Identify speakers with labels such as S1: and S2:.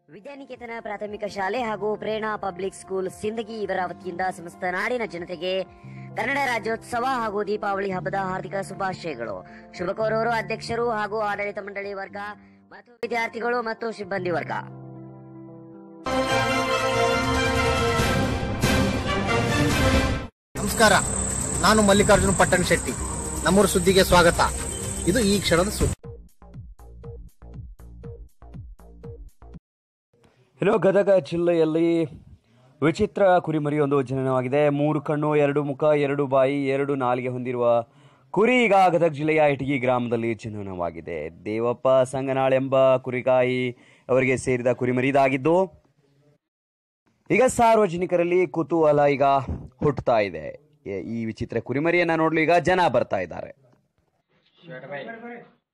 S1: ವಿದ್ಯಾನಿಕೇತನ ಪ್ರಾಥಮಿಕ ಶಾಲೆ ಹಾಗೂ ಪ್ರೇರಣಾ ಪಬ್ಲಿಕ್ ಸ್ಕೂಲ್ ಸಿಂದಗಿ ಇವರ ವತಿಯಿಂದ ಸಮಸ್ತ ನಾಡಿನ ಜನತೆಗೆ ಕನ್ನಡ ರಾಜ್ಯೋತ್ಸವ ಹಾಗೂ ದೀಪಾವಳಿ ಹಬ್ಬದ ಹಾರ್ದಿಕ ಶುಭಾಶಯಗಳು ಶುಭ ಕೋರುವವರು ಅಧ್ಯಕ್ಷರು ಹಾಗೂ ಆಡಳಿತ ಮಂಡಳಿ ವರ್ಗ ಮತ್ತು ವಿದ್ಯಾರ್ಥಿಗಳು ಮತ್ತು ಸಿಬ್ಬಂದಿ ವರ್ಗ
S2: ನಮಸ್ಕಾರ ನಾನು ಮಲ್ಲಿಕಾರ್ಜುನ ಪಟ್ಟಣ್ ಶೆಟ್ಟಿ ನಮ್ಮೂರು ಸುದ್ದಿಗೆ ಸ್ವಾಗತ ಇದು ಈ ಕ್ಷಣದ ಸುದ್ದಿ
S3: ಇನ್ನು ಗದಗ ಜಿಲ್ಲೆಯಲ್ಲಿ ವಿಚಿತ್ರ ಕುರಿಮರಿಯೊಂದು ಜನನವಾಗಿದೆ ಮೂರು ಕಣ್ಣು ಎರಡು ಮುಖ ಎರಡು ಬಾಯಿ ಎರಡು ನಾಲಿಗೆ ಹೊಂದಿರುವ ಕುರಿ ಈಗ ಗದಗ ಜಿಲ್ಲೆಯ ಇಟಗಿ ಗ್ರಾಮದಲ್ಲಿ ಜನನವಾಗಿದೆ ದೇವಪ್ಪ ಸಂಗನಾಳ್ ಎಂಬ ಕುರಿಗಾಯಿ ಅವರಿಗೆ ಸೇರಿದ ಕುರಿಮರಿ ಇದಾಗಿದ್ದು ಈಗ ಸಾರ್ವಜನಿಕರಲ್ಲಿ ಕುತೂಹಲ ಈಗ ಹುಟ್ಟುತ್ತಾ ಇದೆ ಈ- ಈ ವಿಚಿತ್ರ ಕುರಿಮರಿಯನ್ನ ನೋಡ್ಲು ಈಗ ಜನ ಬರ್ತಾ ಇದ್ದಾರೆ